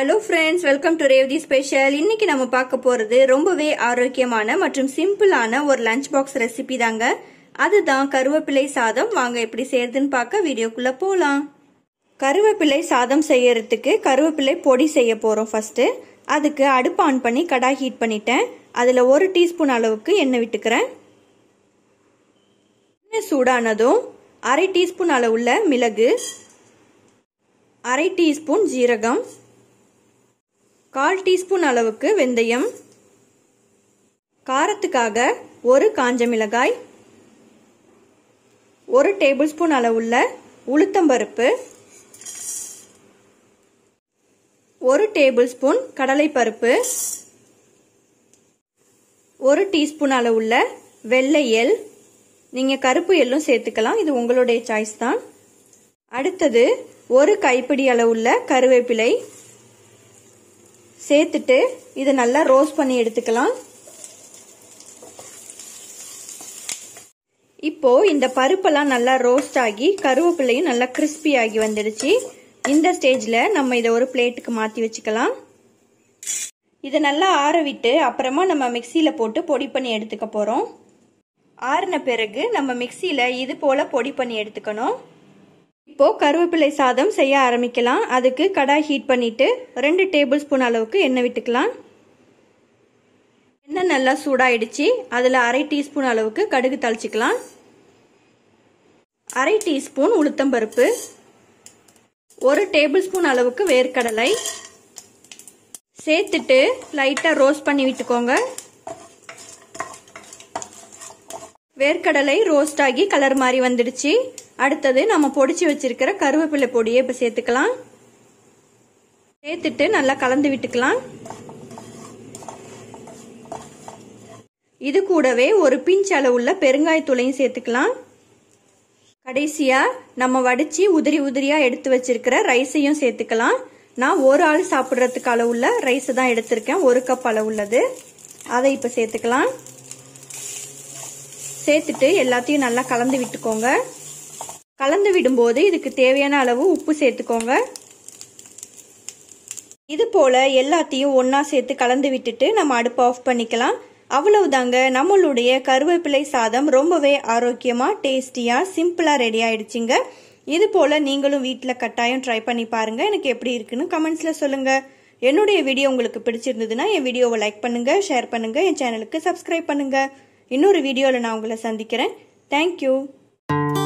hello friends welcome to Revathi special இன்னைக்கு நம்ம பார்க்க போறது ரொம்பவே ஆரோக்கியமான மற்றும் சிம்பிளான ஒரு லஞ்ச் பாக்ஸ் ரெசிபி தாங்க அதுதான் கருவேப்பிலை சாதம் வாங்க எப்படி செய்யறதுன்னு பார்க்க வீடியோக்குள்ள போலாம் கருவேப்பிலை சாதம் செய்யறதுக்கு கருவேப்பிலை பொடி செய்ய போறோம் ஃபர்ஸ்ட் அதுக்கு அடுப்பு ஆன் பண்ணி கடாய் ஹீட் பண்ணிட்டேன் அதுல ஒரு டீஸ்பூன் அளவுக்கு எண்ணெய் விட்டுக்கிறேன் எண்ணெய் சூடானதும் அரை டீஸ்பூன் அளவுள்ள மிளகு அரை டீஸ்பூன் ஜீரகம் கால் டீஸ்பூன் அளவுக்கு வெந்தயம் காரத்துக்காக ஒரு காஞ்ச மிளகாய் ஒரு டேபிள் ஸ்பூன் அளவுள்ள உளுத்தம்பருப்பு ஒரு டேபிள் ஸ்பூன் கடலைப்பருப்பு ஒரு டீஸ்பூன் அளவுள்ள வெள்ளை எல் நீங்கள் கருப்பு எள்ளும் சேர்த்துக்கலாம் இது உங்களுடைய சாய்ஸ் தான் அடுத்தது ஒரு கைப்பிடி அளவுள்ள கருவேப்பிலை சேர்த்துட்டு இதை நல்லா ரோஸ்ட் பண்ணி எடுத்துக்கலாம் இப்போ இந்த பருப்பெல்லாம் நல்லா ரோஸ்ட் ஆகி கருவேப்பிலையும் நல்லா கிறிஸ்பி ஆகி வந்துடுச்சு இந்த ஸ்டேஜில் நம்ம இதை ஒரு பிளேட்டுக்கு மாற்றி வச்சுக்கலாம் இதை நல்லா ஆற விட்டு அப்புறமா நம்ம மிக்சியில் போட்டு பொடி பண்ணி எடுத்துக்க போகிறோம் ஆறின பிறகு நம்ம மிக்சியில் இது போல் பொடி பண்ணி எடுத்துக்கணும் இப்போ கருவேப்பிலை சாதம் செய்ய ஆரம்பிக்கலாம் அதுக்கு கடாய் ஹீட் பண்ணிட்டு ரெண்டு டேபிள் ஸ்பூன் அளவுக்கு எண்ணெய் விட்டுக்கலாம் எண்ணெய் நல்லா சூடாயிடுச்சு அதில் அரை டீஸ்பூன் அளவுக்கு கடுகு தளிச்சிக்கலாம் அரை டீஸ்பூன் உளுத்தம்பருப்பு ஒரு டேபிள் ஸ்பூன் அளவுக்கு வேர்க்கடலை சேர்த்துட்டு லைட்டாக ரோஸ்ட் பண்ணி விட்டுக்கோங்க வேர்க்கடலை ரோஸ்ட் ஆகி கலர் மாதிரி வந்துடுச்சு அடுத்தது நம்ம பொடிச்சு வச்சிருக்கிற கருவேப்பிலை பொடியை இப்போ சேர்த்துக்கலாம் சேர்த்துட்டு நல்லா கலந்து விட்டுக்கலாம் இது கூடவே ஒரு பிஞ்ச் அளவுள்ள பெருங்காயத்தூளையும் சேர்த்துக்கலாம் கடைசியா நம்ம வடிச்சு உதிரி உதிரியா எடுத்து வச்சிருக்கிற ரைஸையும் சேர்த்துக்கலாம் நான் ஒரு ஆள் சாப்பிட்றதுக்கு அளவுள்ள ரைஸை தான் எடுத்திருக்கேன் ஒரு கப் அளவுள்ளது அதை இப்போ சேர்த்துக்கலாம் சேர்த்துட்டு எல்லாத்தையும் நல்லா கலந்து விட்டுக்கோங்க கலந்து விடும்போது இதுக்கு தேவையான அளவு உப்பு சேர்த்துக்கோங்க இது போல எல்லாத்தையும் ஒன்றா சேர்த்து கலந்து விட்டுட்டு நம்ம அடுப்பை ஆஃப் பண்ணிக்கலாம் அவ்வளவுதாங்க நம்மளுடைய கருவேப்பிலை சாதம் ரொம்பவே ஆரோக்கியமாக டேஸ்டியாக சிம்பிளாக ரெடி ஆயிடுச்சுங்க இது போல் நீங்களும் வீட்டில் கட்டாயம் ட்ரை பண்ணி பாருங்கள் எனக்கு எப்படி இருக்குன்னு கமெண்ட்ஸில் சொல்லுங்கள் என்னுடைய வீடியோ உங்களுக்கு பிடிச்சிருந்ததுன்னா என் வீடியோவை லைக் பண்ணுங்கள் ஷேர் பண்ணுங்கள் என் சேனலுக்கு சப்ஸ்கிரைப் பண்ணுங்கள் இன்னொரு வீடியோவில் நான் உங்களை சந்திக்கிறேன் தேங்க்யூ